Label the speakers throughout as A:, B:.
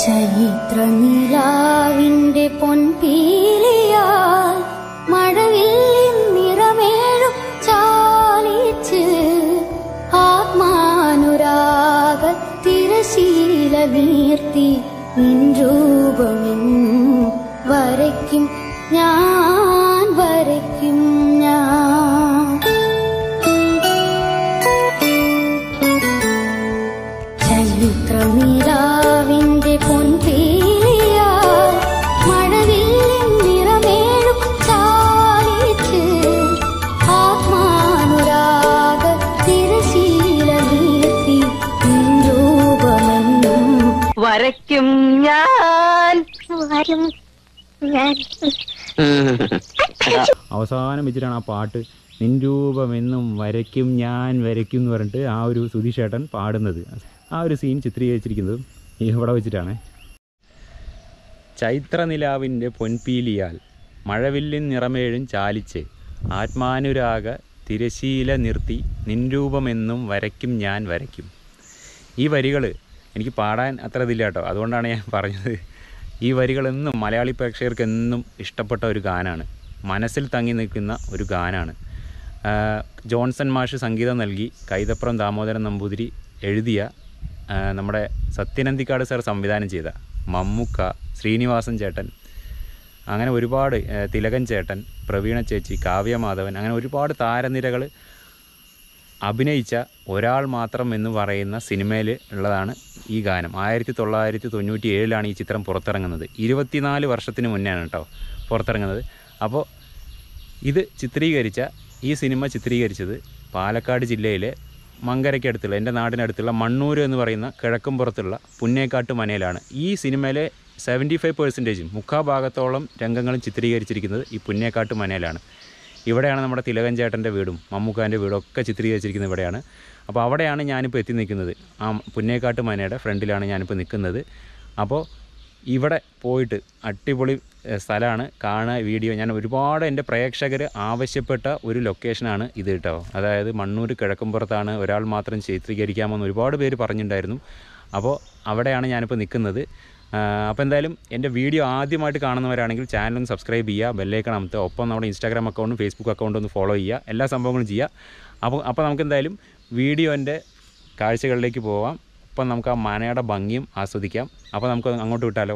A: ചരിത്രനിലാവിന്റെ പൊൻപീലിയാൽ മഴവില്ലിൻ നിറമേഴും ചാലിച്ച് ആത്മാനുരാഗ തിരശീല നീർത്തി നിൻ രൂപമെന്നും വരയ്ക്കും ഞാൻ വരയ്ക്കും ഞാൻ ചരിത്രനിലാവിന്റെ പൊൻപീലിയാൽ മഴവില്ലിൻ നിറമേഴും ചാലിച്ച് ആത്മാനുരാഗ തിരശീല നീർത്തി നിൻ രൂപമെന്നും
B: വരയ്ക്കും ഞാൻ
C: വരും ഞാൻ
D: അവസാനം വെച്ചിട്ടാണ് ആ പാട്ട് നിൻ രൂപമെന്നും വരയ്ക്കും ഞാൻ വരയ്ക്കും എന്ന് പറഞ്ഞിട്ട് ആ ഒരു സുധീഷേട്ടൻ പാടുന്നത് ആ ഒരു സീൻ ചിത്രീകരിച്ചിരിക്കുന്നത് ഇവിടെ വെച്ചിട്ടാണ് ചൈത്രനിലാവിൻ്റെ പൊൻപീലിയാൽ മഴവില്ലിൻ നിറമേഴും ചാലിച്ച് ആത്മാനുരാഗ തിരശീല നിർത്തി നിൻ രൂപമെന്നും വരയ്ക്കും ഞാൻ വരയ്ക്കും ഈ വരികൾ എനിക്ക് പാടാൻ അത്ര ഇതില്ല കേട്ടോ അതുകൊണ്ടാണ് ഞാൻ പറഞ്ഞത് ഈ വരികളെന്നും മലയാളി പ്രേക്ഷകർക്ക് എന്നും ഇഷ്ടപ്പെട്ട ഒരു ഗാനമാണ് മനസ്സിൽ തങ്ങി നിൽക്കുന്ന ഒരു ഗാനമാണ് ജോൺസൺ മാഷ് സംഗീതം നൽകി കൈതപ്രം ദാമോദരൻ നമ്പൂതിരി എഴുതിയ ആ, നമ്മുടെ സത്യനന്ദിക്കാട് സാർ സംവിധാനം ചെയ്ത മമ്മൂക്ക ശ്രീനിവാസൻ ചേട്ടൻ അങ്ങനെ ഒരുപാട് ഏ, തിലകൻ ചേട്ടൻ പ്രവീണ ചേച്ചി കാവ്യ മാധവൻ അങ്ങനെ ഒരുപാട് താരനിരകൾ അഭിനയിച്ച ഒരാൾ മാത്രം എന്ന് പറയുന്ന സിനിമയിൽ ഉള്ളതാണ് ഈ ഗാനം ആയിരത്തി തൊള്ളായിരത്തി തൊണ്ണൂറ്റി ഏഴിലാണ് ഈ ചിത്രം പുറത്തിറങ്ങുന്നത് ഇരുപത്തിനാല് വർഷത്തിന് മുന്നെയാണ് കേട്ടോ പുറത്തിറങ്ങുന്നത് അപ്പോൾ ഇത് ചിത്രീകരിച്ച ഈ സിനിമ ചിത്രീകരിച്ചത് പാലക്കാട് ജില്ലയിലെ മങ്കരയ്ക്കടുത്തുള്ള എൻ്റെ നാടിനടുത്തുള്ള മണ്ണൂർ എന്ന് പറയുന്ന കിഴക്കുംപുറത്തുള്ള പുന്നേക്കാട്ട് മനയിലാണ് ഈ സിനിമയിലെ സെവൻറ്റി ഫൈവ് പെർസെൻറ്റേജും മുക്കാഭാഗത്തോളം രംഗങ്ങളും ചിത്രീകരിച്ചിരിക്കുന്നത് ഈ പുന്നേക്കാട്ട് മനയിലാണ് ഇവിടെയാണ് നമ്മുടെ തിലകൻ ചേട്ടൻ്റെ വീടും മമ്മൂക്കാൻ്റെ വീടും ഒക്കെ ചിത്രീകരിച്ചിരിക്കുന്നത് ഇവിടെയാണ് അപ്പോൾ അവിടെയാണ് ഞാനിപ്പോൾ എത്തി നിൽക്കുന്നത് ആ പുന്നേക്കാട്ട് മനയുടെ ഫ്രണ്ടിലാണ് ഞാനിപ്പോൾ നിൽക്കുന്നത് അപ്പോൾ ഇവിടെ പോയിട്ട് അടിപൊളി എഹ്, സ്ഥലമാണ് കാണുക വീഡിയോ ഞാൻ ഒരുപാട് എൻ്റെ പ്രേക്ഷകർ ആവശ്യപ്പെട്ട ഒരു ലൊക്കേഷനാണ് ഇത് കേട്ടോ അതായത് മണ്ണൂർ കിഴക്കുംപുറത്താണ് ഒരാൾ മാത്രം ചിത്രീകരിക്കാമെന്ന് ഒരുപാട് പേര് പറഞ്ഞിട്ടുണ്ടായിരുന്നു അപ്പോൾ അവിടെയാണ് ഞാനിപ്പോൾ നിൽക്കുന്നത് അപ്പോൾ എന്തായാലും എൻ്റെ വീഡിയോ ആദ്യമായിട്ട് കാണുന്നവരാണെങ്കിൽ ചാനൽ ഒന്ന് സബ്സ്ക്രൈബ് ചെയ്യുക ബെല്ലൈക്കൺ അമർത്തുക ഒപ്പം നമ്മുടെ ഇൻസ്റ്റാഗ്രാം അക്കൗണ്ടും ഫേസ്ബുക്ക് അക്കൗണ്ടും ഒന്ന് ഫോളോ ചെയ്യുക എല്ലാ സംഭവങ്ങളും ചെയ്യുക അപ്പോൾ അപ്പോൾ നമുക്ക് എന്തായാലും വീഡിയോൻ്റെ കാഴ്ചകളിലേക്ക് പോവാം അപ്പം നമുക്ക് ആ മനയുടെ ഭംഗിയും ആസ്വദിക്കാം അപ്പോൾ നമുക്ക് അങ്ങോട്ട് വിട്ടാലോ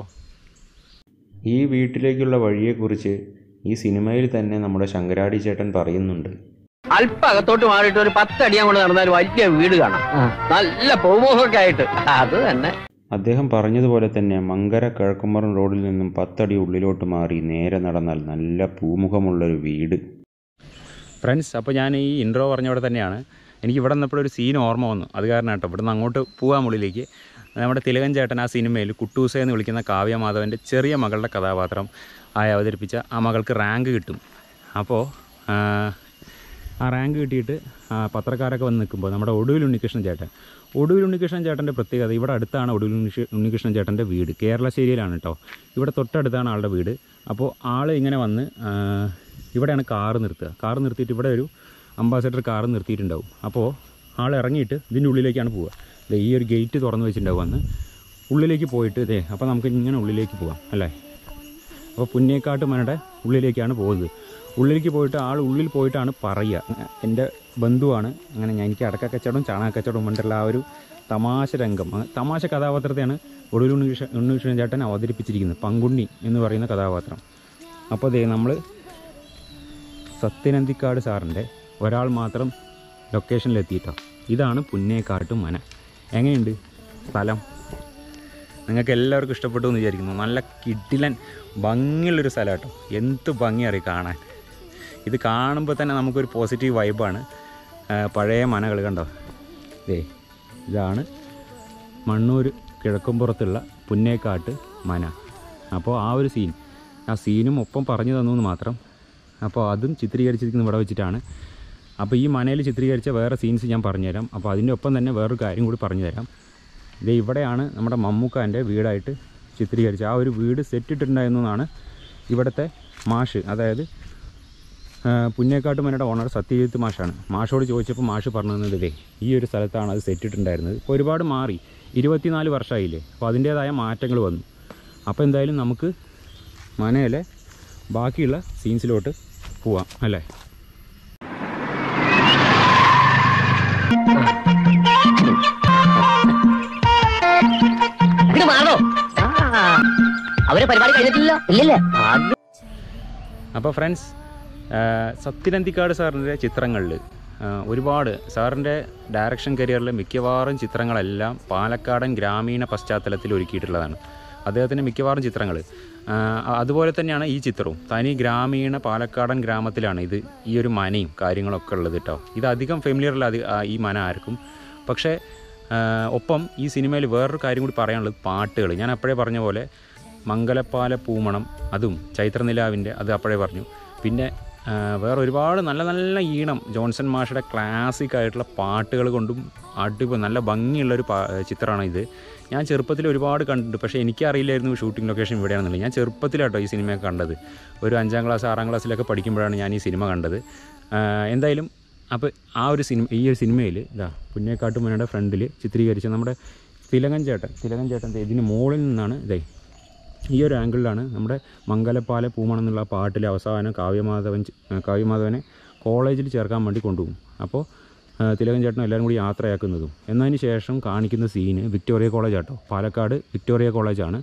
D: ഈ വീട്ടിലേക്കുള്ള വഴിയെക്കുറിച്ച് ഈ സിനിമയിൽ തന്നെ നമ്മുടെ ശങ്കരാടി ചേട്ടൻ പറയുന്നുണ്ട്
B: അല്പം അകത്തോട്ട് മാറിയിട്ട് ഒരു പത്തടി അങ്ങോട്ട് നടന്നാൽ വലിയ വീട് കാണാം നല്ല പൂമുഖമൊക്കെ ആയിട്ട് അത് തന്നെ
D: അദ്ദേഹം പറഞ്ഞതുപോലെ തന്നെ മങ്കര കിഴക്കുമറം റോഡിൽ നിന്നും പത്തടി ഉള്ളിലോട്ട് മാറി നേരെ നടന്നാൽ നല്ല പൂമുഖമുള്ളൊരു വീട് ഫ്രണ്ട്സ് അപ്പോൾ ഞാൻ ഈ ഇൻട്രോ പറഞ്ഞവിടെ തന്നെയാണ് എനിക്ക് ഇവിടെ നിന്നപ്പോഴൊരു സീൻ ഓർമ്മ വന്നു അത് കാരണം കേട്ടോ ഇവിടെ നിന്ന് അങ്ങോട്ട് പോകാൻ ഉള്ളിലേക്ക് നമ്മുടെ തിലകൻ ചേട്ടൻ ആ സിനിമയിൽ കുട്ടൂസ എന്ന് വിളിക്കുന്ന കാവ്യ മാധവൻ്റെ ചെറിയ മകളുടെ കഥാപാത്രം ആയി അവതരിപ്പിച്ച ആ മകൾക്ക് റാങ്ക് കിട്ടും അപ്പോൾ ആ റാങ്ക് കിട്ടിയിട്ട് ആ പത്രക്കാരൊക്കെ വന്ന് നിൽക്കുമ്പോൾ നമ്മുടെ ഒടുവിൽ ഉണ്ണികൃഷ്ണൻ ചേട്ടൻ ഒടുവിൽ ഉണ്ണികൃഷ്ണൻ ചേട്ടൻ്റെ പ്രത്യേകത ഇവിടെ അടുത്താണ് ഒടുവിൽ ഉണ്ണി- ഉണ്ണികൃഷ്ണൻ ചേട്ടൻ്റെ വീട് കേരളശ്ശേരിയിലാണ് കേട്ടോ ഇവിടെ തൊട്ടടുത്താണ് ആളുടെ വീട് അപ്പോൾ ആൾ ഇങ്ങനെ വന്ന് ആ, ഇവിടെയാണ് കാറ് നിർത്തുക കാറ് നിർത്തിയിട്ട് ഇവിടെ ഒരു അംബാസഡർ കാറ് നിർത്തിയിട്ടുണ്ടാവും അപ്പോൾ ആൾ ഇറങ്ങിയിട്ട് ഇതിൻ്റെ ഉള്ളിലേക്കാണ് പോവുക ദേ ഈ ഒരു ഗേറ്റ് തുറന്ന് വെച്ചിട്ടുണ്ടാവും വന്ന് ഉള്ളിലേക്ക് പോയിട്ട് ഇതേ അപ്പോൾ നമുക്ക് ഇങ്ങനെ ഉള്ളിലേക്ക് പോവാം അല്ലേ അപ്പോൾ പുന്നേക്കാട്ട് മനയുടെ ഉള്ളിലേക്കാണ് പോകുന്നത് ഉള്ളിലേക്ക് പോയിട്ട് ആൾ ഉള്ളിൽ പോയിട്ടാണ് പറയുക എൻ്റെ ബന്ധുവാണ് അങ്ങനെ ഞാൻ എനിക്ക് അടക്ക കച്ചവടം ചാണക കച്ചവടം കൊണ്ടുള്ള ആ ഒരു തമാശ രംഗം ആ തമാശ കഥാപാത്രത്തെയാണ് ഒടുവിൽ ഉണ്ണികൃഷ്ണ ഉണ്ണികൃഷ്ണൻ ചേട്ടൻ അവതരിപ്പിച്ചിരിക്കുന്നത് പങ്കുണ്ണി എന്ന് പറയുന്ന കഥാപാത്രം അപ്പോൾ അതേ നമ്മൾ സത്യനന്ദിക്കാട് സാറിൻ്റെ ഒരാൾ മാത്രം ലൊക്കേഷനിലെത്തിയിട്ടോ ഇതാണ് പുന്നേക്കാട്ട് മന എങ്ങനെയുണ്ട് സ്ഥലം നിങ്ങൾക്ക് എല്ലാവർക്കും ഇഷ്ടപ്പെട്ടു എന്ന് വിചാരിക്കുന്നു നല്ല കിടിലൻ ഭംഗിയുള്ളൊരു സ്ഥലം കേട്ടോ എന്ത് ഭംഗി അറിയും കാണാൻ ഇത് കാണുമ്പോൾ തന്നെ നമുക്കൊരു പോസിറ്റീവ് വൈബാണ് പഴയ മനകൾ കണ്ടോ ദേ ഇതാണ് മണ്ണൂർ കിഴക്കുംപുറത്തുള്ള പുന്നേക്കാട്ട് മന അപ്പോൾ ആ ഒരു സീൻ ആ സീനും ഒപ്പം പറഞ്ഞു തന്നു എന്ന് മാത്രം അപ്പോൾ അതും ചിത്രീകരിച്ചിരിക്കുന്നത് ഇവിടെ വെച്ചിട്ടാണ് അപ്പോൾ ഈ മനയിൽ ചിത്രീകരിച്ച വേറെ സീൻസ് ഞാൻ പറഞ്ഞുതരാം അപ്പോൾ അതിൻ്റെ ഒപ്പം തന്നെ വേറൊരു കാര്യം കൂടി പറഞ്ഞുതരാം ഇത് ഇവിടെയാണ് നമ്മുടെ മമ്മൂക്കാൻ്റെ വീടായിട്ട് ചിത്രീകരിച്ച ആ ഒരു വീട് സെറ്റ് ഇട്ടിട്ടുണ്ടായിരുന്നു എന്നാണ് ഇവിടുത്തെ മാഷ് അതായത് പുന്നേക്കാട്ട് മനയുടെ ഓണർ സത്യജിത്ത് മാഷാണ് മാഷോട് ചോദിച്ചപ്പോൾ മാഷ് പറഞ്ഞു തന്നത് ഇതേ ഈ ഒരു സ്ഥലത്താണ് അത് സെറ്റിട്ടുണ്ടായിരുന്നത് ഇപ്പോൾ ഒരുപാട് മാറി ഇരുപത്തിനാല് വർഷമായില്ലേ അപ്പോൾ അതിൻ്റേതായ മാറ്റങ്ങൾ വന്നു അപ്പോൾ എന്തായാലും നമുക്ക് മനയിലെ ബാക്കിയുള്ള സീൻസിലോട്ട് പോവാം അല്ലേ
B: ഇങ്ങോട്ട് മാറോ അവരെ പരിപാടി കഴിഞ്ഞിട്ടില്ലല്ലോ ഇല്ലല്ലേ അത്
D: അപ്പോൾ ഫ്രണ്ട്സ് സത്യനന്തിക്കാട് സാറിൻ്റെ ചിത്രങ്ങളിൽ ഒരുപാട് സാറിൻ്റെ ഡയറക്ഷൻ കരിയറിലെ മിക്കവാറും ചിത്രങ്ങളെല്ലാം പാലക്കാടൻ ഗ്രാമീണ പശ്ചാത്തലത്തിൽ ഒരുക്കിയിട്ടുള്ളതാണ് അദ്ദേഹത്തിൻ്റെ മിക്കവാറും ചിത്രങ്ങൾ അതുപോലെ തന്നെയാണ് ഈ ചിത്രവും തനി ഗ്രാമീണ പാലക്കാടൻ ഗ്രാമത്തിലാണ് ഇത് ഈ ഒരു മനയും കാര്യങ്ങളൊക്കെ ഉള്ളത് കേട്ടോ ഇത് അധികം ഫെമിലിയറില്ല അത് ആ, ഈ മന ആർക്കും പക്ഷേ ആ, ഒപ്പം ഈ സിനിമയിൽ വേറൊരു കാര്യം കൂടി പറയാനുള്ളത് പാട്ടുകൾ ഞാൻ അപ്പോഴേ പറഞ്ഞ പോലെ മംഗലപ്പാല പൂമണം അതും ചൈത്രനിലാവിൻ്റെ അത് അപ്പോഴേ പറഞ്ഞു പിന്നെ ആ, വേറെ ഒരുപാട് നല്ല നല്ല ഈണം ജോൺസൺ മാഷയുടെ ക്ലാസിക് ആയിട്ടുള്ള പാട്ടുകൾ കൊണ്ടും അടിപൊളി നല്ല ഭംഗിയുള്ളൊരു പാ ചിത്രമാണ് ഇത് ഞാൻ ചെറുപ്പത്തിൽ ഒരുപാട് കണ്ടിട്ടുണ്ട് പക്ഷേ എനിക്കറിയില്ലായിരുന്നു ഷൂട്ടിംഗ് ലൊക്കേഷൻ ഇവിടെയാണെന്നുള്ളത് ഞാൻ ചെറുപ്പത്തിലാട്ടോ ഈ സിനിമയൊക്കെ കണ്ടത് ഒരു അഞ്ചാം ക്ലാസ് ആറാം ക്ലാസ്സിലൊക്കെ പഠിക്കുമ്പോഴാണ് ഞാൻ ഈ സിനിമ കണ്ടത് ആ, എന്തായാലും അപ്പോൾ ആ ഒരു സിനിമ ഈ ഒരു സിനിമയിൽ ഇതാ പുന്നേക്കാട്ടുമുനയുടെ ഫ്രണ്ടിൽ ചിത്രീകരിച്ച നമ്മുടെ തിലകൻ ചേട്ടൻ തിലകൻ ചേട്ടൻ ദേ ഇതിന് മുകളിൽ നിന്നാണ് ഇതേ ഈ ഒരു ആംഗിളിലാണ് നമ്മുടെ മംഗലപ്പാല പൂമണം എന്നുള്ള ആ പാട്ടിലെ അവസാനം കാവ്യമാധവൻ ചെ- ആ, കാവ്യമാധവനെ കോളേജിൽ ചേർക്കാൻ വേണ്ടി കൊണ്ടുപോകും അപ്പോൾ ആ, തിലകൻ ചേട്ടനും എല്ലാവരും കൂടി യാത്രയാക്കുന്നതും എന്നതിന് ശേഷം കാണിക്കുന്ന സീന് വിക്ടോറിയ കോളേജ് ആട്ടോ പാലക്കാട് വിക്ടോറിയ കോളേജാണ്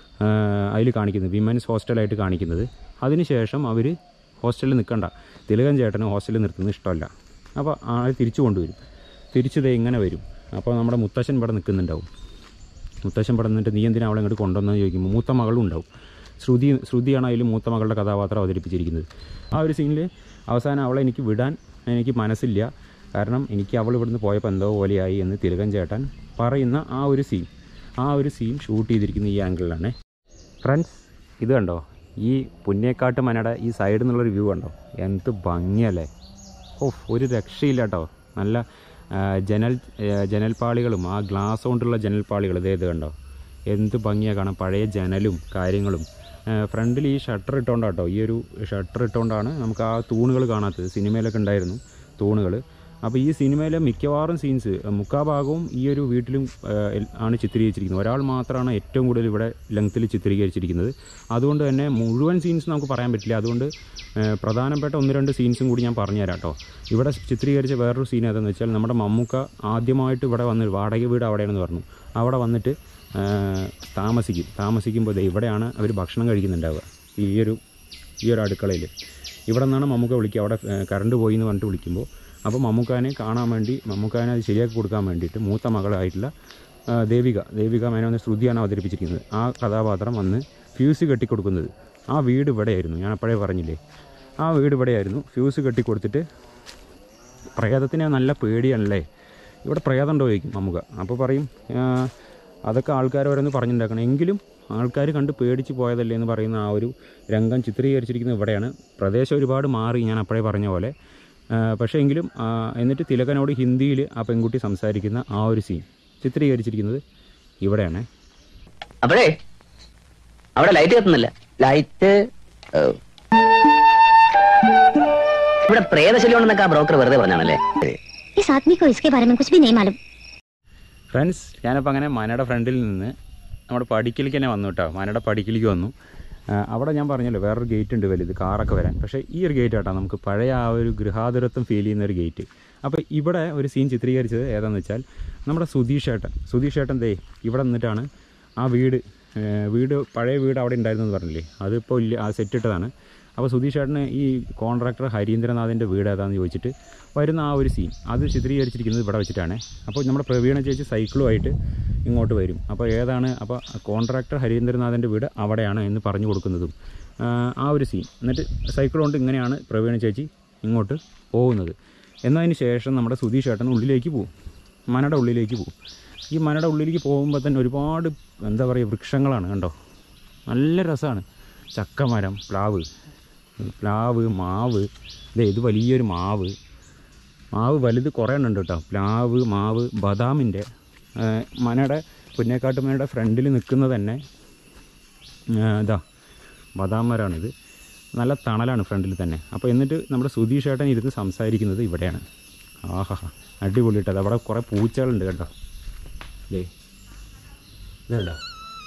D: അതിൽ കാണിക്കുന്നത് വിമൻസ് ഹോസ്റ്റലായിട്ട് കാണിക്കുന്നത് അതിനുശേഷം അവർ ഹോസ്റ്റലിൽ നിൽക്കണ്ട തിലകൻ ചേട്ടന് ഹോസ്റ്റലിൽ നിർത്തുന്നത് ഇഷ്ടമല്ല അപ്പോൾ ആൾ തിരിച്ചു കൊണ്ടുവരും തിരിച്ചു ദേ ഇങ്ങനെ വരും അപ്പോൾ നമ്മുടെ മുത്തശ്ശൻ ഇവിടെ നിൽക്കുന്നുണ്ടാവും മുത്തശ്ശൻ ഇവിടെ നിന്നിട്ട് നീ എന്തിനാ അവളെ ഇങ്ങോട്ട് കൊണ്ടുവന്നെന്ന് ചോദിക്കുമ്പോൾ മൂത്ത മകളും ഉണ്ടാവും ശ്രുതി ശ്രുതിയാണ് അതിൽ മൂത്ത മകളുടെ കഥാപാത്രം അവതരിപ്പിച്ചിരിക്കുന്നത് ആ ഒരു സീനിൽ അവസാനം അവളെ എനിക്ക് വിടാൻ എനിക്ക് മനസ്സില്ല കാരണം എനിക്ക് അവൾ ഇവിടുന്ന് പോയപ്പോൾ എന്തോ പോലെയായി എന്ന് തിലകൻ ചേട്ടൻ പറയുന്ന ആ ഒരു സീൻ ആ ഒരു സീൻ ഷൂട്ട് ചെയ്തിരിക്കുന്ന ഈ ആംഗിളിലാണ് ഫ്രണ്ട്സ് ഇത് കണ്ടോ ഈ പുന്നേക്കാട്ട് മനയുടെ ഈ സൈഡിൽ നിന്നുള്ളൊരു വ്യൂ കണ്ടോ എന്ത് ഭംഗിയല്ലേ ഓഹ് ഒരു രക്ഷയില്ല കേട്ടോ നല്ല ആ, ജനൽ ആ, ജനൽപ്പാളികളും ആ ഗ്ലാസ് കൊണ്ടുള്ള ജനൽപ്പാളികൾ ഇതേ ഇത് കണ്ടോ എന്ത് ഭംഗിയാണ് കാണാം പഴയ ജനലും കാര്യങ്ങളും ഫ്രണ്ടിൽ ഈ ഷട്ടർ ഇട്ടുകൊണ്ടാട്ടോ ഈ ഒരു ഷട്ടർ ഇട്ടുകൊണ്ടാണ് നമുക്ക് ആ തൂണുകൾ കാണാത്തത് സിനിമയിലൊക്കെ ഉണ്ടായിരുന്നു തൂണുകൾ അപ്പോൾ ഈ സിനിമയിലെ മിക്കവാറും സീൻസ് മുക്കാ ഭാഗവും ഈ ഒരു വീട്ടിലും ആ, എൽ- ആണ് ചിത്രീകരിച്ചിരിക്കുന്നത് ഒരാൾ മാത്രമാണ് ഏറ്റവും കൂടുതൽ ഇവിടെ ലെങ്ത്തിൽ ചിത്രീകരിച്ചിരിക്കുന്നത് അതുകൊണ്ട് തന്നെ മുഴുവൻ സീൻസ് നമുക്ക് പറയാൻ പറ്റില്ല അതുകൊണ്ട് ആ, പ്രധാനപ്പെട്ട ഒന്ന് രണ്ട് സീൻസും കൂടി ഞാൻ പറഞ്ഞുതരാം കേട്ടോ ഇവിടെ ചിത്രീകരിച്ച വേറൊരു സീൻ ഏതാണെന്ന് വെച്ചാൽ നമ്മുടെ മമ്മൂക്ക ആദ്യമായിട്ട് ഇവിടെ വന്ന് വാടക വീട് അവിടെയാണെന്ന് പറഞ്ഞു അവിടെ വന്നിട്ട് ആ, താമസിക്കും താമസിക്കുമ്പോൾ ദേ ഇവിടെയാണ് അവർ ഭക്ഷണം കഴിക്കുന്നുണ്ടാവുക ഈ ഒരു ഈ ഒരു അടുക്കളയിൽ ഇവിടെ നിന്നാണ് മമ്മൂക്ക വിളിക്കുക അവിടെ കറണ്ട് പോയി എന്ന് പറഞ്ഞിട്ട് വിളിക്കുമ്പോൾ അപ്പോൾ മമ്മൂക്കാനെ കാണാൻ വേണ്ടി മമ്മൂക്കാനെ അത് ശരിയാക്കി കൊടുക്കാൻ വേണ്ടിയിട്ട് മൂത്ത മകളായിട്ടുള്ള ആ, ദേവിക ദേവിക മേനോന്ന് ശ്രുതിയാണ് അവതരിപ്പിച്ചിരിക്കുന്നത് ആ കഥാപാത്രം വന്ന് ഫ്യൂസ് കെട്ടിക്കൊടുക്കുന്നത് ആ വീട് ഇവിടെയായിരുന്നു ഞാൻ അപ്പോഴേ പറഞ്ഞില്ലേ ആ വീട് ഇവിടെയായിരുന്നു ഫ്യൂസ് കെട്ടിക്കൊടുത്തിട്ട് പ്രേതത്തിനെ നല്ല പേടിയാണല്ലേ ഇവിടെ പ്രേതം ഉണ്ടോ ചോദിക്കും നമുക്ക് അപ്പോൾ പറയും ആ, അതൊക്കെ ആൾക്കാർ ഓരോന്ന് പറഞ്ഞിട്ടുണ്ടാക്കണം എങ്കിലും ആൾക്കാർ കണ്ട് പേടിച്ച് പോയതല്ലേ എന്ന് പറയുന്ന ആ ഒരു രംഗം ചിത്രീകരിച്ചിരിക്കുന്നത് ഇവിടെയാണ് പ്രദേശം ഒരുപാട് മാറി ഞാൻ അപ്പോഴേ പറഞ്ഞ പോലെ ആ, പക്ഷേ എങ്കിലും ആ, എന്നിട്ട് തിലകനോട് ഹിന്ദിയിൽ ആ പെൺകുട്ടി സംസാരിക്കുന്ന ആ ഒരു സീൻ ചിത്രീകരിച്ചിരിക്കുന്നത് ഇവിടെയാണ്
B: അപ്പോഴേ അവിടെ ലൈറ്റ് കത്തുന്നില്ല ലൈറ്റ് ഇവിടെ പ്രേതശല്യം ഉണ്ടെന്നൊക്കെ ആ ബ്രോക്കർ വെറുതെ പറഞ്ഞാണല്ലേ
C: इस आदमी को इसके बारे में कुछ भी नहीं मालूम
D: ഫ്രണ്ട്സ് ഞാനപ്പോൾ അങ്ങനെ മനയുടെ ഫ്രണ്ടിൽ നിന്ന് നമ്മുടെ പടിക്കലേക്ക് തന്നെ വന്നു കേട്ടോ മനയുടെ പടിക്കലേക്ക് വന്നു ആ, അവിടെ ഞാൻ പറഞ്ഞല്ലോ വേറൊരു ഗേറ്റ് ഉണ്ട് വലുത് കാറൊക്കെ വരാൻ പക്ഷേ ഈ ഒരു ഗേറ്റ് ആട്ടോ നമുക്ക് പഴയ ആ ഒരു ഗൃഹാതുരത്വം ഫീൽ ചെയ്യുന്ന ഒരു ഗേറ്റ് അപ്പോൾ ഇവിടെ ഒരു സീൻ ചിത്രീകരിച്ചത് ഏതാണെന്ന് വെച്ചാൽ നമ്മുടെ സുധീഷ് ഏട്ടൻ സുധീഷ് ഏട്ടൻ ദേ ഇവിടെ നിന്നിട്ടാണ് ആ വീട് ഏ, വീട് പഴയ വീട് അവിടെ ഉണ്ടായിരുന്നു എന്ന് പറഞ്ഞില്ലേ അതിപ്പോൾ ഇല്ല ആ സെറ്റ് ഇട്ടതാണ് അപ്പോൾ സുധീഷ് ഏട്ടന് ഈ കോൺട്രാക്ടർ ഹരീന്ദ്രനാഥിൻ്റെ വീട് ഏതാണെന്ന് ചോദിച്ചിട്ട് വരുന്ന ആ ഒരു സീൻ അത് ചിത്രീകരിച്ചിരിക്കുന്നത് ഇവിടെ വെച്ചിട്ടാണ് അപ്പോൾ നമ്മുടെ പ്രവീണ ചേച്ചി സൈക്കിളുമായിട്ട് ഇങ്ങോട്ട് വരും അപ്പോൾ ഏതാണ് അപ്പോൾ കോൺട്രാക്ടർ ഹരീന്ദ്രനാഥിൻ്റെ വീട് അവിടെയാണ് എന്ന് പറഞ്ഞു കൊടുക്കുന്നതും ആ, ആ ഒരു സീൻ എന്നിട്ട് സൈക്കിൾ കൊണ്ട് ഇങ്ങനെയാണ് പ്രവീണ ചേച്ചി ഇങ്ങോട്ട് പോകുന്നത് എന്നതിന് ശേഷം നമ്മുടെ സുധീഷ് ഏട്ടൻ ഉള്ളിലേക്ക് പോകും മനയുടെ ഉള്ളിലേക്ക് പോകും ഈ മനയുടെ ഉള്ളിലേക്ക് പോകുമ്പോൾ തന്നെ ഒരുപാട് എന്താ പറയുക വൃക്ഷങ്ങളാണ് കണ്ടോ നല്ല രസമാണ് ചക്കമരം പ്ലാവ് പ്ലാവ് മാവ് ദേ ഇത് വലിയൊരു മാവ് മാവ് വലുത് കുറേ എണ്ണം ഉണ്ട് കേട്ടോ പ്ലാവ് മാവ് ബദാമിൻ്റെ മനയുടെ പുന്നേക്കാട്ടുമനയുടെ ഫ്രണ്ടിൽ നിൽക്കുന്നത് തന്നെ ആ, ഇതാ ബദാം മരമാണിത് നല്ല തണലാണ് ഫ്രണ്ടിൽ തന്നെ അപ്പോൾ എന്നിട്ട് നമ്മുടെ സുധീഷ് ഏട്ടൻ ഇരുന്ന് സംസാരിക്കുന്നത് ഇവിടെയാണ് ആഹാ അടിപൊളിയിട്ടത് അവിടെ കുറേ പൂച്ചകളുണ്ട് കേട്ടോ ദേ ഇതുണ്ടോ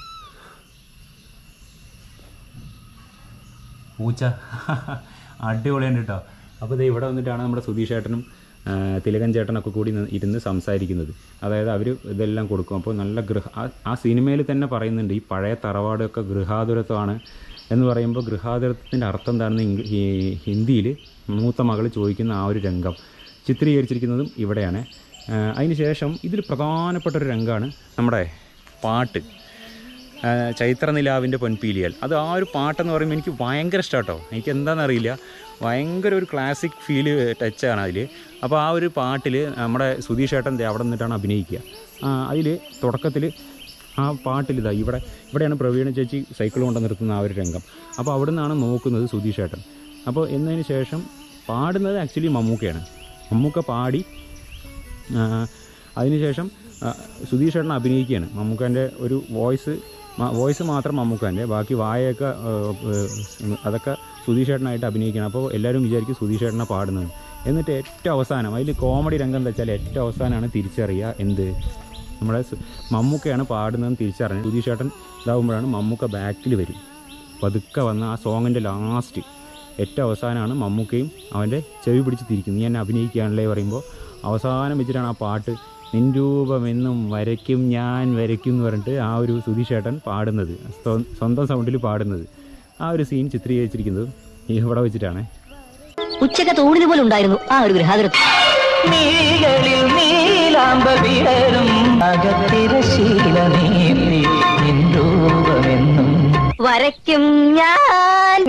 D: പൂച്ച അടിപൊളിയുണ്ട് കേട്ടോ അപ്പോൾ ഇത് ഇവിടെ വന്നിട്ടാണ് നമ്മുടെ സുധീഷ് ചേട്ടനും ആ, തിലകൻ ചേട്ടനൊക്കെ കൂടി നി- ഇരുന്ന് സംസാരിക്കുന്നത് അതായത് അവർ ഇതെല്ലാം കൊടുക്കും അപ്പോൾ നല്ല ഗൃഹ ആ- ആ സിനിമയിൽ തന്നെ പറയുന്നുണ്ട് ഈ പഴയ തറവാടൊക്കെ ഗൃഹാതുരത്വമാണ് എന്ന് പറയുമ്പോൾ ഗൃഹാതുരത്വത്തിൻ്റെ അർത്ഥം എന്താണെന്ന് ഇംഗ്ല- ഈ ഹിന്ദിയിൽ മൂത്ത മകൾ ചോദിക്കുന്ന ആ ഒരു രംഗം ചിത്രീകരിച്ചിരിക്കുന്നതും ഇവിടെയാണ് ആ, അതിന് ശേഷം ഇതിൽ പ്രധാനപ്പെട്ട ഒരു രംഗമാണ് നമ്മുടെ പാട്ട് ആ, ചൈത്രനിലാവിൻ്റെ പൊൻപീലിയൽ അത് ആ ഒരു പാട്ടെന്ന് പറയുമ്പോൾ എനിക്ക് ഭയങ്കര ഇഷ്ടമാട്ടോ എനിക്ക് എന്താണെന്നറിയില്ല ഭയങ്കര ഒരു ക്ലാസിക് ഫീല് ടച്ചാണ് അതിൽ അപ്പോൾ ആ ഒരു പാട്ടിൽ നമ്മുടെ സുധീഷ് ഏട്ടൻ ദേ അവിടെ നിന്നിട്ടാണ് അഭിനയിക്കുക അതിൽ തുടക്കത്തിൽ ആ പാട്ടിൽ ഇതാ ഇവിടെ ഇവിടെയാണ് പ്രവീണ ചേച്ചി സൈക്കിൾ കൊണ്ട് നിർത്തുന്ന ആ ഒരു രംഗം അപ്പോൾ അവിടെ നിന്നാണ് നോക്കുന്നത് സുധീഷ് ഏട്ടൻ അപ്പോൾ എന്നതിന് ശേഷം പാടുന്നത് ആക്ച്വലി മമ്മൂക്കയാണ് മമ്മൂക്ക പാടി ആ, അതിനുശേഷം ആ, സുധീഷ് ചേട്ടൻ അഭിനയിക്കുകയാണ് മമ്മൂക്കാൻ്റെ ഒരു വോയിസ് വോയിസ് മാത്രം മമ്മൂക്കാൻ്റെ ബാക്കി വായൊക്കെ ആ, ഏ, അതൊക്കെ സുധീഷ് ചേട്ടനായിട്ട് അഭിനയിക്കണം അപ്പോൾ എല്ലാവരും വിചാരിക്കും സുധീഷ് ചേട്ടനെ പാടുന്നത് എന്നിട്ട് ഏറ്റവും അവസാനം അതിൽ കോമഡി രംഗം എന്താ വെച്ചാൽ ഏറ്റവും അവസാനമാണ് തിരിച്ചറിയുക എന്ത് നമ്മുടെ സു- മമ്മൂക്കയാണ് പാടുന്നതെന്ന് തിരിച്ചറിഞ്ഞു സുധീഷ് ചേട്ടൻ ഇതാകുമ്പോഴാണ് മമ്മൂക്ക ബാക്കിൽ വരും പതുക്കെ വന്ന ആ സോങ്ങിൻ്റെ ലാസ്റ്റ് ഏറ്റവും അവസാനമാണ് മമ്മൂക്കയും അവൻ്റെ ചെവി പിടിച്ച് തിരിക്കുന്നത് നീ എന്നെ അഭിനയിക്കുകയാണല്ലേ പറയുമ്പോൾ അവസാനം വെച്ചിട്ടാണ് ആ പാട്ട് നിൻ രൂപമെന്നും വരയ്ക്കും ഞാൻ വരയ്ക്കും എന്ന് പറഞ്ഞിട്ട് ആ ഒരു സുധീഷ് ചേട്ടൻ പാടുന്നത് സ്വ- സ്വന്തം സൗണ്ടിൽ പാടുന്നത് ആ ഒരു സീൻ ചിത്രീകരിച്ചിരിക്കുന്നത് ഇവിടെ വെച്ചിട്ടാണ്
E: ഉച്ചക്ക് തൂണിന് പോലെ ഉണ്ടായിരുന്നു ആ ഒരു ഗൃഹാതുരത്തിൽ
F: നീകളിൽ നീലാമ്പ വിടരും അകത്തിരശീല നീന്തി നിൻരൂപമെന്നും
E: വരയ്ക്കും ഞാൻ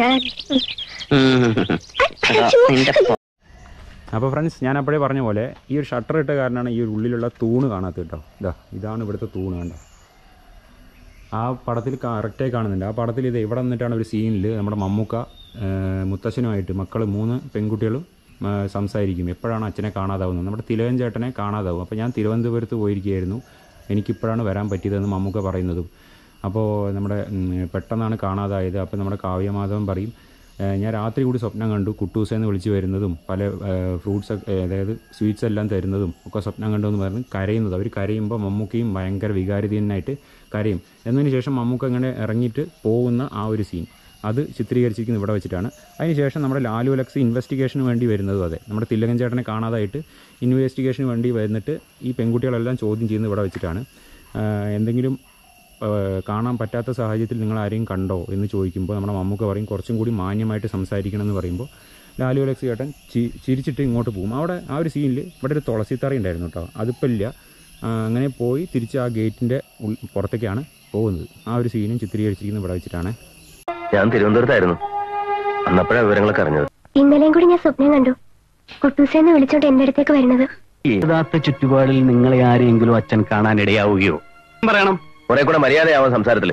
D: അപ്പോൾ ഫ്രണ്ട്സ് ഞാൻ അപ്പോഴേ പറഞ്ഞ പോലെ ഈ ഒരു ഷട്ടർ ഇട്ട കാരണമാണ് ഈ ഒരു ഉള്ളിലുള്ള തൂണ് കാണാത്തത് കേട്ടോ ഇതാ ഇതാണ് ഇവിടുത്തെ തൂണ് കണ്ടോ ആ പടത്തിൽ കറക്റ്റായി കാണുന്നുണ്ട് ആ പടത്തിൽ ഇത് ഇവിടെ നിന്നിട്ടാണ് ഒരു സീനിൽ നമ്മുടെ മമ്മൂക്ക ആ, മുത്തശ്ശനുമായിട്ട് മക്കൾ മൂന്ന് പെൺകുട്ടികളും ആ, സംസാരിക്കും എപ്പോഴാണ് അച്ഛനെ കാണാതാവുന്നത് നമ്മുടെ തിലകൻ ചേട്ടനെ കാണാതാവും അപ്പോൾ ഞാൻ തിരുവനന്തപുരത്ത് പോയിരിക്കുകയായിരുന്നു എനിക്കിപ്പോഴാണ് വരാൻ പറ്റിയതെന്ന് മമ്മൂക്ക പറയുന്നതും അപ്പോൾ നമ്മുടെ ഉം, പെട്ടെന്നാണ് കാണാതായത് അപ്പോൾ നമ്മുടെ കാവ്യമാധവൻ പറയും ഏഹ് ഞാൻ രാത്രി കൂടി സ്വപ്നം കണ്ടു കുട്ടൂസെന്ന് വിളിച്ച് വരുന്നതും പല ഫ്രൂട്ട്സ് അതായത് സ്വീറ്റ്സ് എല്ലാം തരുന്നതും ഒക്കെ സ്വപ്നം കണ്ടു എന്ന് പറഞ്ഞ് കരയുന്നത് അവർ കരയുമ്പോൾ മമ്മൂക്കയും ഭയങ്കര വികാരിതീനായിട്ട് കരയും എന്നതിന് ശേഷം മമ്മൂക്ക ഇങ്ങനെ ഇറങ്ങിയിട്ട് പോകുന്ന ആ ഒരു സീൻ അത് ചിത്രീകരിച്ചിരിക്കുന്നത് ഇവിടെ വെച്ചിട്ടാണ് അതിനുശേഷം നമ്മുടെ ലാലു അലക്സ് ഇൻവെസ്റ്റിഗേഷന് വേണ്ടി വരുന്നതും അതെ നമ്മുടെ തില്ലകൻ ചേട്ടനെ കാണാതായിട്ട് ഇൻവെസ്റ്റിഗേഷന് വേണ്ടി വന്നിട്ട് ഈ പെൺകുട്ടികളെല്ലാം ചോദ്യം ചെയ്യുന്നത് ഇവിടെ വെച്ചിട്ടാണ് ആഹ് എന്തെങ്കിലും ഏഹ് കാണാൻ പറ്റാത്ത സാഹചര്യത്തിൽ നിങ്ങൾ ആരെയും കണ്ടോ എന്ന് ചോദിക്കുമ്പോൾ നമ്മുടെ മമ്മൂക്ക പറയും കുറച്ചും കൂടി മാന്യമായിട്ട് സംസാരിക്കണം എന്ന് പറയുമ്പോൾ ലാലു അലക്സ് ചേട്ടൻ ചി ചിരിച്ചിട്ട് ഇങ്ങോട്ട് പോകും അവിടെ ആ ഒരു സീനിൽ ഇവിടെ ഒരു തുളസിത്തറ ഉണ്ടായിരുന്നു കേട്ടോ അതിപ്പോൾ ഇല്ല ആ, അങ്ങനെ പോയി തിരിച്ച് ആ ഗേറ്റിൻ്റെ പുറത്തേക്കാണ് പോകുന്നത് ആ ഒരു സീനും ചിത്രീകരിച്ചിരിക്കുന്നത് ഇവിടെ വെച്ചിട്ടാണ്
G: ഞാൻ തിരുവനന്തപുരത്തായിരുന്നു അന്നപ്പോഴാ വിവരങ്ങളൊക്കെ അറിഞ്ഞത്
C: ഇന്നലെയും കൂടി ഞാൻ സ്വപ്നം കണ്ടു കുട്ടൂസേന്ന് വിളിച്ചോണ്ട് എന്റെ അടുത്തേക്ക് വരുന്നത്
G: യഥാർത്ഥ ചുറ്റുപാടിൽ നിങ്ങളെ ആരെങ്കിലും അച്ഛൻ കാണാൻ ഇടയാവുകയോ പറയണം കുറെ കൂടെ മര്യാദയാവാൻ സംസാരത്തില്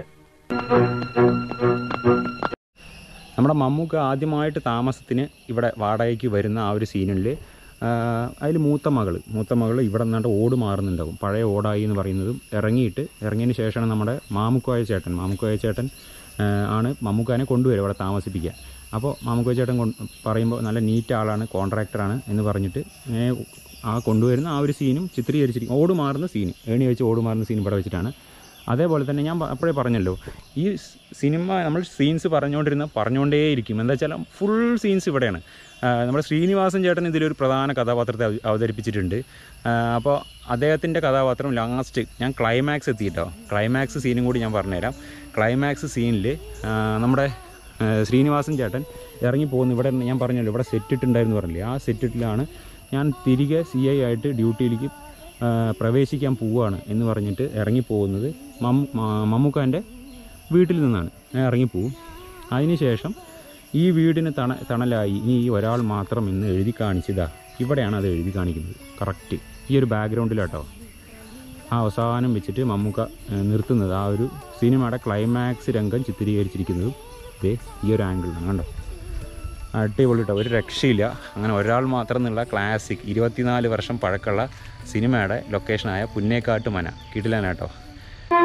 D: നമ്മുടെ മമ്മൂക്ക ആദ്യമായിട്ട് താമസത്തിന് ഇവിടെ വാടകയ്ക്ക് വരുന്ന ആ ഒരു സീനിൽ അതിൽ മൂത്ത മകൾ മൂത്ത മകൾ ഇവിടെ നിന്നാണ്ട് ഓട് മാറുന്നുണ്ടാവും പഴയ ഓടായി എന്ന് പറയുന്നതും ഇറങ്ങിയിട്ട് ഇറങ്ങിയതിന് ശേഷമാണ് നമ്മുടെ മാമുക്കോയ ചേട്ടൻ മാമുക്കോയ ചേട്ടൻ ആ, ആണ് മമ്മൂക്കാനെ കൊണ്ടുവരും ഇവിടെ താമസിപ്പിക്കുക അപ്പോൾ മാമുക്കോയ ചേട്ടൻ കൊണ്ട് പറയുമ്പോൾ നല്ല നീറ്റ് ആളാണ് കോൺട്രാക്ടറാണ് എന്ന് പറഞ്ഞിട്ട് ഇങ്ങനെ ആ കൊണ്ടുവരുന്ന ആ ഒരു സീനും ചിത്രീകരിച്ചിരിക്കും ഓട് മാറുന്ന സീൻ ഏണി വെച്ച് ഓട് മാറുന്ന സീൻ ഇവിടെ വെച്ചിട്ടാണ് അതേപോലെ തന്നെ ഞാൻ പ- അപ്പോഴേ പറഞ്ഞല്ലോ ഈ സ് സിനിമ നമ്മൾ സീൻസ് പറഞ്ഞുകൊണ്ടിരുന്ന പറഞ്ഞുകൊണ്ടേയിരിക്കും എന്താ വെച്ചാൽ ഫുൾ സീൻസ് ഇവിടെയാണ് ആ, നമ്മുടെ ശ്രീനിവാസൻ ചേട്ടൻ ഇതിലൊരു പ്രധാന കഥാപാത്രത്തെ അവ- അവതരിപ്പിച്ചിട്ടുണ്ട് ആ, അപ്പോൾ അദ്ദേഹത്തിൻ്റെ കഥാപാത്രം ലാസ്റ്റ് ഞാൻ ക്ലൈമാക്സ് എത്തിയിട്ടോ ക്ലൈമാക്സ് സീനും കൂടി ഞാൻ പറഞ്ഞുതരാം ക്ലൈമാക്സ് സീനിൽ നമ്മുടെ ആ, ശ്രീനിവാസൻ ചേട്ടൻ ഇറങ്ങി പോകുന്നു ഇവിടെ ഞാൻ പറഞ്ഞല്ലോ ഇവിടെ സെറ്റ് ഇട്ടുണ്ടായിരുന്നു പറഞ്ഞില്ലേ ആ സെറ്റ് ഇട്ടിലാണ് ഞാൻ തിരികെ സി ഐ ആയിട്ട് ഡ്യൂട്ടിയിലേക്ക് ആ, പ്രവേശിക്കാൻ പോവുകയാണ് എന്ന് പറഞ്ഞിട്ട് ഇറങ്ങിപ്പോകുന്നത് മമ്മു മ- മമ്മൂക്കാൻ്റെ വീട്ടിൽ നിന്നാണ് ഞാൻ ഇറങ്ങിപ്പോവും അതിനുശേഷം ഈ വീടിന് തണ തണലായി ഇനി ഈ ഒരാൾ മാത്രം എന്ന് എഴുതി കാണിച്ചതാ ഇവിടെയാണ് അത് എഴുതി കാണിക്കുന്നത് കറക്റ്റ് ഈ ഒരു ബാക്ക്ഗ്രൗണ്ടിലാട്ടോ ആ അവസാനം വെച്ചിട്ട് മമ്മൂക്ക ഏ, നിർത്തുന്നത് ആ ഒരു സിനിമയുടെ ക്ലൈമാക്സ് രംഗം ചിത്രീകരിച്ചിരിക്കുന്നതും ഇതേ ഈ ഒരു ആംഗിളിലാണ് കണ്ടോ അടിപൊളി കേട്ടോ ഒരു രക്ഷയില്ല അങ്ങനെ ഒരാൾ മാത്രം എന്നുള്ള ക്ലാസിക് ഇരുപത്തിനാല് വർഷം പഴക്കമുള്ള സിനിമയുടെ ലൊക്കേഷനായ പുന്നേക്കാട്ട് മന കിടിലാനാട്ടോ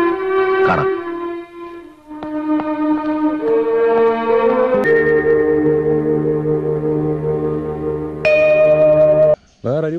G: കാണാം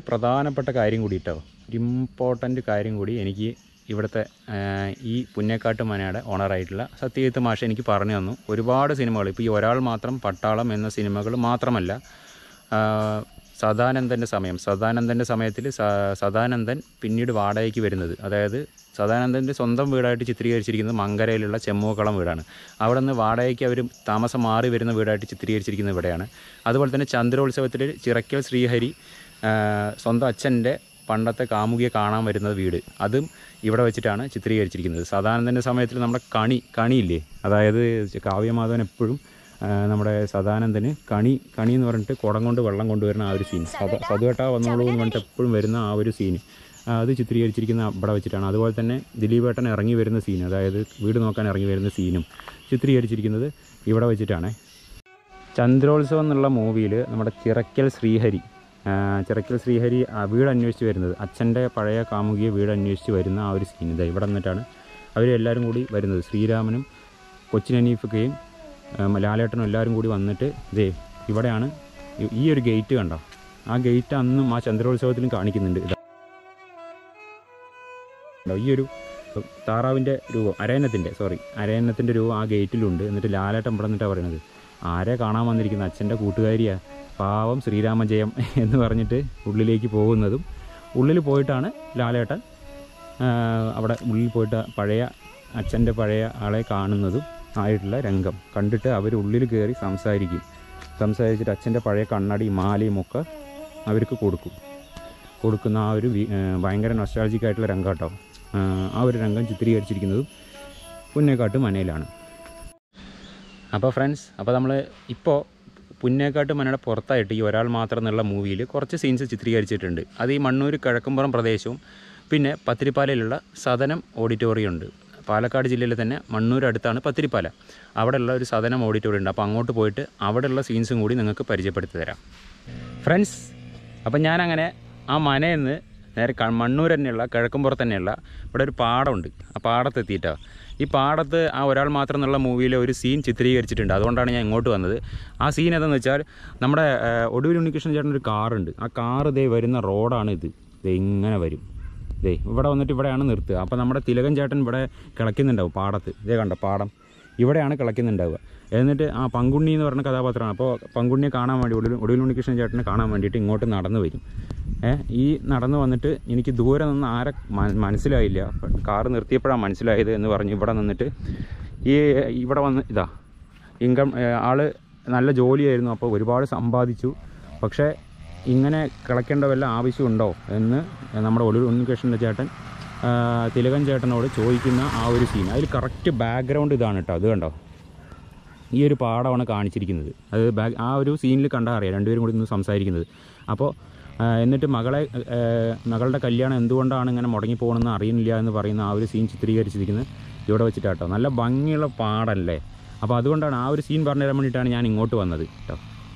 D: പ്രധാനപ്പെട്ട കാര്യം കൂടി കേട്ടോ ഒരു ഇമ്പോർട്ടൻ്റ് കാര്യം കൂടി എനിക്ക് ഇവിടുത്തെ ആ, ഈ പുന്നേക്കാട്ട് മനയുടെ ഓണറായിട്ടുള്ള സത്യജിത്ത് മാഷ എനിക്ക് പറഞ്ഞു തന്നു ഒരുപാട് സിനിമകൾ ഇപ്പോൾ ഈ ഒരാൾ മാത്രം പട്ടാളം എന്ന സിനിമകൾ മാത്രമല്ല ആ, സദാനന്ദൻ്റെ സമയം സദാനന്ദൻ്റെ സമയത്തിൽ സ- സദാനന്ദൻ പിന്നീട് വാടകയ്ക്ക് വരുന്നത് അതായത് സദാനന്ദൻ്റെ സ്വന്തം വീടായിട്ട് ചിത്രീകരിച്ചിരിക്കുന്നത് മങ്കരയിലുള്ള ചെമ്മൂക്കളം വീടാണ് അവിടെ നിന്ന് വാടകയ്ക്ക് അവർ താമസം മാറി വരുന്ന വീടായിട്ട് ചിത്രീകരിച്ചിരിക്കുന്നത് ഇവിടെയാണ് അതുപോലെ തന്നെ ചന്ദ്രോത്സവത്തിൽ ചിറക്കൽ ശ്രീഹരി ആ, സ്വന്തം അച്ഛൻ്റെ പണ്ടത്തെ കാമുകിയെ കാണാൻ വരുന്ന വീട് അതും ഇവിടെ വെച്ചിട്ടാണ് ചിത്രീകരിച്ചിരിക്കുന്നത് സദാനന്ദൻ്റെ സമയത്തിൽ നമ്മുടെ കണി കണിയില്ലേ അതായത് കാവ്യമാധവൻ എപ്പോഴും ആ, നമ്മുടെ സദാനന്ദന് കണി കണി എന്ന് പറഞ്ഞിട്ട് കുടം കൊണ്ട് വെള്ളം കൊണ്ടുവരുന്ന ആ ഒരു സീൻ സദ സതുവേട്ട വന്നോളൂ എന്ന് പറഞ്ഞിട്ട് എപ്പോഴും വരുന്ന ആ ഒരു സീൻ അത് ചിത്രീകരിച്ചിരിക്കുന്ന ഇവിടെ വെച്ചിട്ടാണ് അതുപോലെ തന്നെ ദിലീപേട്ടൻ ഇറങ്ങി വരുന്ന സീൻ അതായത് വീട് നോക്കാൻ ഇറങ്ങി വരുന്ന സീനും ചിത്രീകരിച്ചിരിക്കുന്നത് ഇവിടെ വെച്ചിട്ടാണ് ചന്ദ്രോത്സവം എന്നുള്ള മൂവിയിൽ നമ്മുടെ ചിറക്കൽ ശ്രീഹരി ആ, ചിറക്കൽ ശ്രീഹരി ആ വീട് അന്വേഷിച്ച് വരുന്നത് അച്ഛൻ്റെ പഴയ കാമുകിയെ വീട് അന്വേഷിച്ച് വരുന്ന ആ ഒരു സീൻ ഇതാ ഇവിടെ നിന്നിട്ടാണ് അവരെല്ലാവരും കൂടി വരുന്നത് ശ്രീരാമനും കൊച്ചിനനീഫൊക്കെയും ഉം, ലാലേട്ടനും എല്ലാവരും കൂടി വന്നിട്ട് ദേ ഇവിടെയാണ് ഈ- ഈ ഒരു ഗേറ്റ് കണ്ടോ ആ ഗേറ്റ് അന്നും ആ ചന്ദ്രോത്സവത്തിലും കാണിക്കുന്നുണ്ട് ഇതാ ഉണ്ടോ? ഈ ഒരു താറാവിൻ്റെ രൂപം അരയന്നത്തിൻ്റെ സോറി അരയന്നത്തിൻ്റെ രൂപം ആ ഗേറ്റിലുണ്ട് എന്നിട്ട് ലാലേട്ടൻ ഇവിടെ നിന്നിട്ടാണ് പറയണത് ആരെ കാണാൻ വന്നിരിക്കുന്ന അച്ഛൻ്റെ കൂട്ടുകാരിയാ പാവം ശ്രീരാമജയം എന്ന് പറഞ്ഞിട്ട് ഉള്ളിലേക്ക് പോകുന്നതും ഉള്ളിൽ പോയിട്ടാണ് ലാലേട്ടൻ ആ, അവിടെ ഉള്ളിൽ പോയിട്ട് പഴയ അച്ഛൻ്റെ പഴയ ആളെ കാണുന്നതും ആയിട്ടുള്ള രംഗം കണ്ടിട്ട് അവർ ഉള്ളിൽ കയറി സംസാരിക്കും സംസാരിച്ചിട്ട് അച്ഛൻ്റെ പഴയ കണ്ണടി മാലയും ഒക്കെ അവർക്ക് കൊടുക്കും കൊടുക്കുന്ന ആ ഒരു വി- ഏ, ഭയങ്കര നൊസ്റ്റാൾജിക് ആയിട്ടുള്ള രംഗം കേട്ടോ ആ, ആ ഒരു രംഗം ചിത്രീകരിച്ചിരിക്കുന്നതും പുന്നേക്കാട്ട് മനയിലാണ് അപ്പോൾ ഫ്രണ്ട്സ് അപ്പോൾ നമ്മൾ ഇപ്പോൾ പുന്നേക്കാട്ട് മനയുടെ പുറത്തായിട്ട് ഈ ഒരാൾ മാത്രം എന്നുള്ള മൂവിയിൽ കുറച്ച് സീൻസ് ചിത്രീകരിച്ചിട്ടുണ്ട് അത് ഈ മണ്ണൂർ കിഴക്കുംപുറം പ്രദേശവും പിന്നെ പത്തിരിപ്പാലയിലുള്ള സദനം ഓഡിറ്റോറിയം ഉണ്ട് പാലക്കാട് ജില്ലയിൽ തന്നെ മണ്ണൂർ അടുത്താണ് പത്തിരിപ്പാല അവിടെയുള്ള ഒരു സദനം ഓഡിറ്റോറിയം ഉണ്ട് അപ്പോൾ അങ്ങോട്ട് പോയിട്ട് അവിടെയുള്ള സീൻസും കൂടി നിങ്ങൾക്ക് പരിചയപ്പെടുത്തി തരാം ഫ്രണ്ട്സ് അപ്പം ഞാനങ്ങനെ ആ മനയിൽ നിന്ന് നേരെ ക- മണ്ണൂർ തന്നെയുള്ള കിഴക്കുംപുറത്ത് തന്നെയുള്ള ഇവിടെ ഒരു പാടമുണ്ട് ആ പാടത്തെത്തിയിട്ടോ ഈ പാടത്ത് ആ ഒരാൾ മാത്രം എന്നുള്ള മൂവിയിലെ ഒരു സീൻ ചിത്രീകരിച്ചിട്ടുണ്ട് അതുകൊണ്ടാണ് ഞാൻ ഇങ്ങോട്ട് വന്നത് ആ സീൻ ഏതെന്ന് വെച്ചാൽ നമ്മുടെ ആ, ഒടുവിൽ ഉണ്ണികൃഷ്ണൻ ചേട്ടൻ ഒരു കാറുണ്ട് ആ കാറ് ദേ വരുന്ന റോഡാണ് ഇത് ദേ ഇങ്ങനെ വരും ദേ ഇവിടെ വന്നിട്ട് ഇവിടെയാണ് നിർത്തുക അപ്പോൾ നമ്മുടെ തിലകൻ ചേട്ടൻ ഇവിടെ കിളയ്ക്കുന്നുണ്ടാവും പാടത്ത് ഇതേ കണ്ട പാടം ഇവിടെയാണ് കിളയ്ക്കുന്നുണ്ടാവുക എന്നിട്ട് ആ പങ്കുണ്ണി എന്ന് പറഞ്ഞ കഥാപാത്രമാണ് അപ്പോൾ പങ്കുണ്ണിയെ കാണാൻ വേണ്ടി ഒടുവിൽ ഒടുവിൽ ഉണ്ണികൃഷ്ണൻ ചേട്ടനെ കാണാൻ വേണ്ടിയിട്ട് ഇങ്ങോട്ട് നടന്നു വരും ഏ ഈ നടന്നു വന്നിട്ട് എനിക്ക് ദൂരെ നിന്ന് ആരെ മ- മനസ്സിലായില്ല കാറ് നിർത്തിയപ്പോഴാണ് മനസ്സിലായത് എന്ന് പറഞ്ഞ് ഇവിടെ നിന്നിട്ട് ഈ ഇവിടെ വന്ന് ഇതാ ഇൻകം ആള് നല്ല ജോലിയായിരുന്നു അപ്പോൾ ഒരുപാട് സമ്പാദിച്ചു പക്ഷേ ഇങ്ങനെ കിളയ്ക്കേണ്ട വല്ല ആവശ്യമുണ്ടോ എന്ന് നമ്മുടെ ഒളിവ് ഉണ്ണികൃഷ്ണൻ്റെ ചേട്ടൻ ആ, തിലകൻ ചേട്ടനോട് ചോദിക്കുന്ന ആ ഒരു സീൻ അതിൽ കറക്റ്റ് ബാക്ക്ഗ്രൗണ്ട് ഇതാണ് കേട്ടോ അത് കണ്ടോ ഈ ഒരു പാടമാണ് കാണിച്ചിരിക്കുന്നത് അത് ബാക്ക് ആ ഒരു സീനിൽ കണ്ടാൽ അറിയാം രണ്ടുപേരും കൂടി നിന്ന് സംസാരിക്കുന്നത് അപ്പോൾ ആ, എന്നിട്ട് മകളെ ആ, മകളുടെ കല്യാണം എന്തുകൊണ്ടാണ് ഇങ്ങനെ മുടങ്ങി പോകണമെന്ന് അറിയുന്നില്ല എന്ന് പറയുന്ന ആ ഒരു സീൻ ചിത്രീകരിച്ചിരിക്കുന്നത് ഇവിടെ വെച്ചിട്ടാട്ടോ നല്ല ഭംഗിയുള്ള പാടല്ലേ അപ്പോൾ അതുകൊണ്ടാണ് ആ ഒരു സീൻ പറഞ്ഞു തരാൻ വേണ്ടിയിട്ടാണ് ഞാൻ ഇങ്ങോട്ട് വന്നത് കേട്ടോ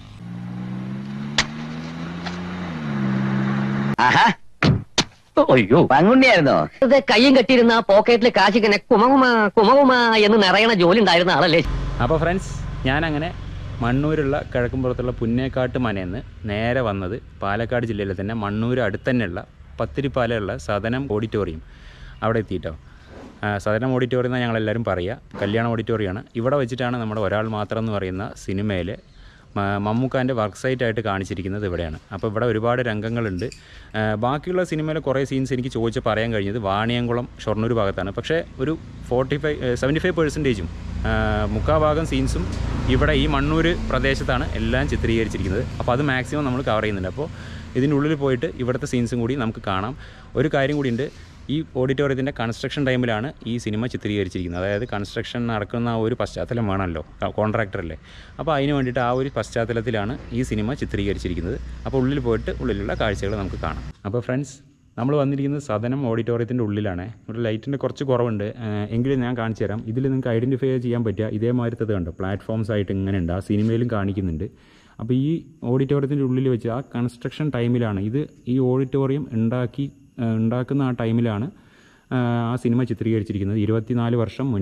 B: ആഹാ അയ്യോ പങ്കുണ്ണിയായിരുന്നോ
E: ഇത് കയ്യും കെട്ടിയിരുന്ന ആ പോക്കറ്റിൽ കാശിങ്ങനെ കുമകുമ കുമകുമ എന്ന് നിറയണ ജോലി ഉണ്ടായിരുന്ന ആളല്ലേ
D: അപ്പോൾ ഫ്രണ്ട്സ് ഞാനങ്ങനെ മണ്ണൂരുള്ള കിഴക്കുംപുറത്തുള്ള പുന്നേക്കാട്ട് മനയെന്ന് നേരെ വന്നത് പാലക്കാട് ജില്ലയിലെ തന്നെ മണ്ണൂർ അടുത്ത് തന്നെയുള്ള പത്തിരിപ്പാലയുള്ള സദനം ഓഡിറ്റോറിയം അവിടെ എത്തിയിട്ടോ ആ, സദനം ഓഡിറ്റോറിയം എന്നാണ് ഞങ്ങളെല്ലാവരും പറയുക കല്യാണ ഓഡിറ്റോറിയമാണ് ഇവിടെ വെച്ചിട്ടാണ് നമ്മുടെ ഒരാൾ മാത്രം എന്ന് പറയുന്ന സിനിമയിലെ മ- മമ്മൂക്കാൻ്റെ വർക്ക് സൈറ്റായിട്ട് കാണിച്ചിരിക്കുന്നത് ഇവിടെയാണ് അപ്പോൾ ഇവിടെ ഒരുപാട് രംഗങ്ങളുണ്ട് ആ, ബാക്കിയുള്ള സിനിമയിലെ കുറേ സീൻസ് എനിക്ക് ചോദിച്ച് പറയാൻ കഴിഞ്ഞത് വാണിയംകുളം ഷൊർണൂർ ഭാഗത്താണ് പക്ഷേ ഒരു ഫോർട്ടി ഫൈവ് സെവൻറ്റി ഫൈവ് പെർസെൻറ്റേജും മുക്കാഭാഗം സീൻസും ഇവിടെ ഈ മണ്ണൂർ പ്രദേശത്താണ് എല്ലാം ചിത്രീകരിച്ചിരിക്കുന്നത് അപ്പോൾ അത് മാക്സിമം നമ്മൾ കവർ ചെയ്യുന്നുണ്ട് അപ്പോൾ ഇതിൻ്റെ ഉള്ളിൽ പോയിട്ട് ഇവിടുത്തെ സീൻസും കൂടി നമുക്ക് കാണാം ഒരു കാര്യം കൂടിയുണ്ട് ഈ ഓഡിറ്റോറിയത്തിൻ്റെ കൺസ്ട്രക്ഷൻ ടൈമിലാണ് ഈ സിനിമ ചിത്രീകരിച്ചിരിക്കുന്നത് അതായത് കൺസ്ട്രക്ഷൻ നടക്കുന്ന ആ ഒരു പശ്ചാത്തലം വേണമല്ലോ കോൺട്രാക്ടറല്ലേ അപ്പോൾ അതിന് വേണ്ടിയിട്ട് ആ ഒരു പശ്ചാത്തലത്തിലാണ് ഈ സിനിമ ചിത്രീകരിച്ചിരിക്കുന്നത് അപ്പോൾ ഉള്ളിൽ പോയിട്ട് ഉള്ളിലുള്ള കാഴ്ചകൾ നമുക്ക് കാണാം അപ്പോൾ ഫ്രണ്ട്സ് നമ്മൾ വന്നിരിക്കുന്നത് സദനം ഓഡിറ്റോറിയത്തിൻ്റെ ഉള്ളിലാണ് ഇവിടെ ലൈറ്റിൻ്റെ കുറച്ച് കുറവുണ്ട് ഏഹ് എങ്കിലും ഞാൻ കാണിച്ചു തരാം ഇതിൽ നിങ്ങൾക്ക് ഐഡൻറ്റിഫൈ ചെയ്യാൻ പറ്റുക ഇതേമാതിരത്തത് കണ്ടോ പ്ലാറ്റ്ഫോംസ് ആയിട്ട് ഇങ്ങനെ ഉണ്ട് ആ സിനിമയിലും കാണിക്കുന്നുണ്ട് അപ്പോൾ ഈ ഓഡിറ്റോറിയത്തിൻ്റെ ഉള്ളിൽ വെച്ച് ആ കൺസ്ട്രക്ഷൻ ടൈമിലാണ് ഇത് ഈ ഓഡിറ്റോറിയം ഉണ്ടാക്കി ഏഹ് ഉണ്ടാക്കുന്ന ആ ടൈമിലാണ് ഏഹ് ആ സിനിമ ചിത്രീകരിച്ചിരിക്കുന്നത് ഇരുപത്തിനാല് വർഷം മുന്നേ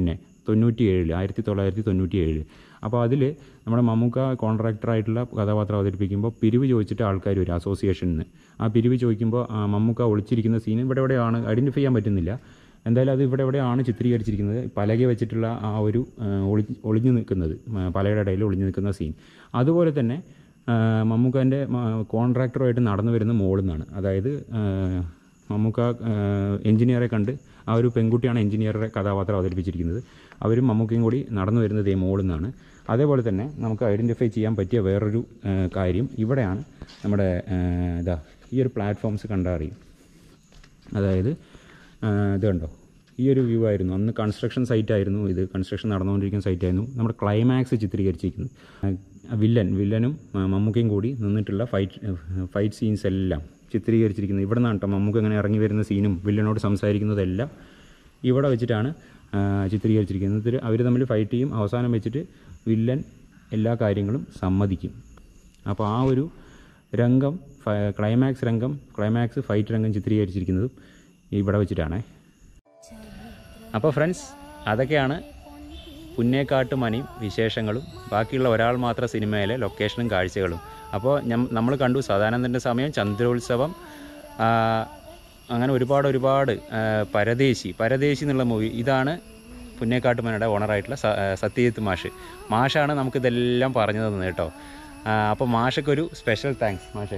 D: തൊണ്ണൂറ്റി ഏഴിൽ ആയിരത്തി തൊള്ളായിരത്തി തൊണ്ണൂറ്റി ഏഴിൽ അപ്പോൾ അതിൽ നമ്മുടെ മമ്മൂക്ക കോൺട്രാക്ടറായിട്ടുള്ള കഥാപാത്രം അവതരിപ്പിക്കുമ്പോൾ പിരിവ് ചോദിച്ചിട്ട് ആൾക്കാർ വരും അസോസിയേഷനിൽ നിന്ന് ആ പിരിവ് ചോദിക്കുമ്പോൾ ആ മമ്മൂക്ക ഒളിച്ചിരിക്കുന്ന സീൻ ഇവിടെ എവിടെയാണ് ഐഡൻറ്റിഫൈ ചെയ്യാൻ പറ്റുന്നില്ല എന്തായാലും അത് ഇവിടെ എവിടെയാണ് ചിത്രീകരിച്ചിരിക്കുന്നത് പലക വെച്ചിട്ടുള്ള ആ ഒരു ആ, ഒളി ഒളിഞ്ഞു നിൽക്കുന്നത് ആ, പലയുടെ ഇടയിൽ ഒളിഞ്ഞു നിൽക്കുന്ന സീൻ അതുപോലെ തന്നെ ആ, മമ്മൂക്കാൻ്റെ കോൺട്രാക്ടറുമായിട്ട് നടന്നു വരുന്ന മോളിൽ നിന്നാണ് അതായത് ആ, മമ്മൂക്ക എഞ്ചിനീയറെ കണ്ട് ആ ഒരു പെൺകുട്ടിയാണ് എഞ്ചിനീയറുടെ കഥാപാത്രം അവതരിപ്പിച്ചിരിക്കുന്നത് അവരും മമ്മൂക്കയും കൂടി നടന്നു വരുന്നത് ഈ മോളിൽ നിന്നാണ് അതേപോലെ തന്നെ നമുക്ക് ഐഡൻറ്റിഫൈ ചെയ്യാൻ പറ്റിയ വേറൊരു ആ, കാര്യം ഇവിടെയാണ് നമ്മുടെ ആ, ഇതാ ഈ ഒരു പ്ലാറ്റ്ഫോംസ് കണ്ടാൽ അറിയും അതായത് ആ, ഇത് കണ്ടോ ഈ ഒരു വ്യൂ ആയിരുന്നു അന്ന് കൺസ്ട്രക്ഷൻ സൈറ്റ് ആയിരുന്നു ഇത് കൺസ്ട്രക്ഷൻ നടന്നുകൊണ്ടിരിക്കുന്ന സൈറ്റ് ആയിരുന്നു നമ്മുടെ ക്ലൈമാക്സ് ചിത്രീകരിച്ചിരിക്കുന്നത് ആ, വില്ലൻ വില്ലനും ആ, മമ്മൂക്കയും കൂടി നിന്നിട്ടുള്ള ഫൈറ്റ് ഫൈറ്റ് സീൻസ് എല്ലാം ചിത്രീകരിച്ചിരിക്കുന്നത് ഇവിടെ നിന്നാണ് കേട്ടോ മമ്മൂക്ക ഇങ്ങനെ ഇറങ്ങി വരുന്ന സീനും വില്ലനോട് സംസാരിക്കുന്നതെല്ലാം ഇവിടെ വെച്ചിട്ടാണ് ആ, ചിത്രീകരിച്ചിരിക്കുന്നത് അവർ തമ്മിൽ ഫൈറ്റ് ചെയ്യും അവസാനം വെച്ചിട്ട് വില്ലൻ എല്ലാ കാര്യങ്ങളും സമ്മതിക്കും അപ്പോൾ ആ ഒരു രംഗം ഫ- ക്ലൈമാക്സ് രംഗം ക്ലൈമാക്സ് ഫൈറ്റ് രംഗം ചിത്രീകരിച്ചിരിക്കുന്നതും ഇവിടെ വെച്ചിട്ടാണേ അപ്പോൾ ഫ്രണ്ട്സ് അതൊക്കെയാണ് പുന്നേക്കാട്ട് മനയും വിശേഷങ്ങളും ബാക്കിയുള്ള ഒരാൾ മാത്രം സിനിമയിലെ ലൊക്കേഷനും കാഴ്ചകളും അപ്പോൾ നമ്മൾ കണ്ടു സദാനന്ദൻ്റെ സമയം ചന്ദ്രോത്സവം ആ, അങ്ങനെ ഒരുപാട് ഒരുപാട് ആ, പരദേശി പരദേശി എന്നുള്ള മൂവി ഇതാണ് പുന്നേക്കാട്ട് മനയുടെ ഓണറായിട്ടുള്ള സ- ആ, സത്യജിത്ത് മാഷ് മാഷാണ് നമുക്കിതെല്ലാം പറഞ്ഞു തന്നത് കേട്ടോ അപ്പോൾ മാഷക്കൊരു സ്പെഷ്യൽ താങ്ക്സ് മാഷേ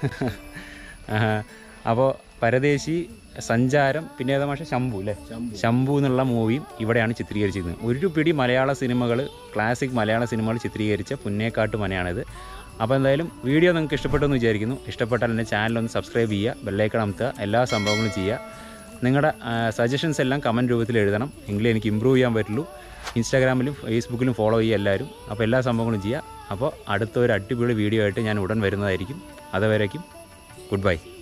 D: അപ്പോൾ പരദേശി സഞ്ചാരം പിന്നെ ഏതാ മാഷെ ശംഭു അല്ലേ ശംഭു എന്നുള്ള മൂവിയും ഇവിടെയാണ് ചിത്രീകരിച്ചിരുന്നത് ഒരു പിടി മലയാള സിനിമകൾ ക്ലാസിക് മലയാള സിനിമകൾ ചിത്രീകരിച്ച പുന്നേക്കാട്ട് മനയാണിത് അപ്പോൾ എന്തായാലും വീഡിയോ നിങ്ങൾക്ക് ഇഷ്ടപ്പെട്ടു എന്ന് വിചാരിക്കുന്നു ഇഷ്ടപ്പെട്ടാൽ എൻ്റെ ചാനലൊന്ന് സബ്സ്ക്രൈബ് ചെയ്യുക ബെല്ലൈക്കൺ അമർത്തുക എല്ലാ സംഭവങ്ങളും ചെയ്യുക നിങ്ങളുടെ സജഷൻസ് എല്ലാം കമൻറ്റ് രൂപത്തിൽ എഴുതണം എങ്കിലേ എനിക്ക് ഇമ്പ്രൂവ് ചെയ്യാൻ പറ്റുള്ളൂ ഇൻസ്റ്റാഗ്രാമിലും ഫേസ്ബുക്കിലും ഫോളോ ചെയ്യുക എല്ലാവരും അപ്പോൾ എല്ലാ സംഭവങ്ങളും ചെയ്യുക അപ്പോൾ അടുത്ത ഒരു അടിപൊളി വീഡിയോ ആയിട്ട് ഞാൻ ഉടൻ വരുന്നതായിരിക്കും അതുവരേക്കും ഗുഡ് ബൈ